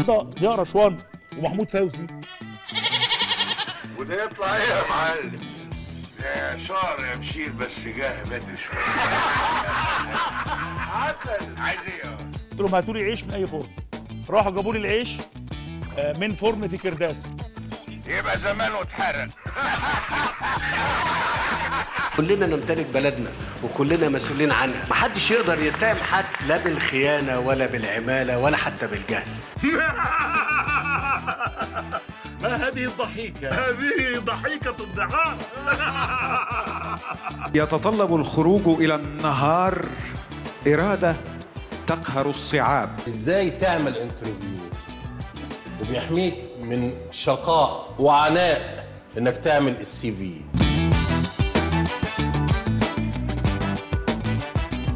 ده ضياء رشوان ومحمود فوزي وده يطلع ايه يا معلم يا شعر يا مشير بس جاه بدري شويه عسل عايز ايه قلت لهم هاتوا لي عيش من اي فرن راحوا جابوا لي العيش آه، من فرن في كرداس يبقى زمانه اتحرق كلنا نمتلك بلدنا وكلنا مسؤولين عنها محدش يقدر يتهم حد لا بالخيانة ولا بالعمالة ولا حتى بالجهل ما هذه الضحيكة هذه ضحيكة الدعارة يتطلب الخروج إلى النهار إرادة تقهر الصعاب ازاي تعمل انترفيو وبيحميك من شقاء وعناء انك تعمل السي في